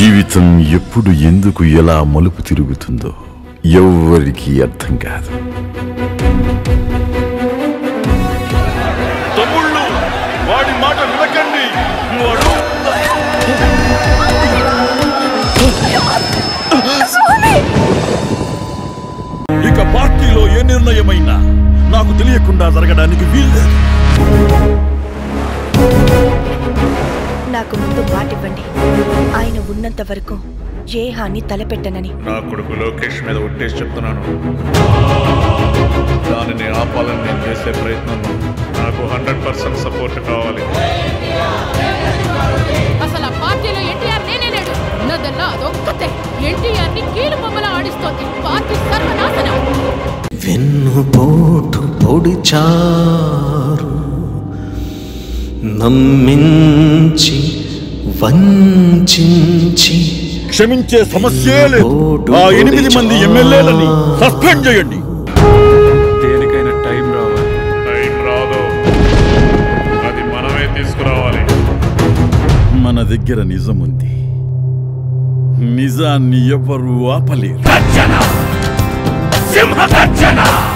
జీవితం ఎప్పుడు ఎందుకు ఎలా మలుపు తిరుగుతుందో ఎవ్వరికీ అర్థం కాదు తమ్ముళ్ళు వాడి మాట వినకండి వాడు ఇక పార్టీలో ఏ నిర్ణయమైనా నాకు తెలియకుండా జరగడానికి వీల్లేదు నాకు ముందు మాటివ్వండి ఆయన ఉన్నంత వరకు ఏ హాని తలపెట్టనని నా కొడుకు లోకేష్ మీద ఒట్టేసి చెప్తున్నాను దానిని ఆపాలని నేను చేసే ప్రయత్నంలో నాకు హండ్రెడ్ పర్సెంట్ సపోర్ట్ కావాలి అసలు ఆ పార్టీలో ఎన్టీఆర్ నేనే లేడు ఉన్నదల్లా అదొక్కతే ఎన్టీఆర్ ని కీలు బొమ్మలా ఆడిస్తోంది పార్టీ సర్వనాశనం వెన్నుపోటు పొడిచారు నమ్మించి వంచించి క్షమించే సమస్యే లేదు ఆ ఎనిమిది మంది ఎమ్మెల్యేలని సస్పెండ్ చేయండి దేనికైనా టైం రావాలి టైం రాదు అది మనమే తీసుకురావాలి మన దగ్గర నిజం ఉంది నిజాన్ని ఎవరు ఆపలేరు సింహ గర్జన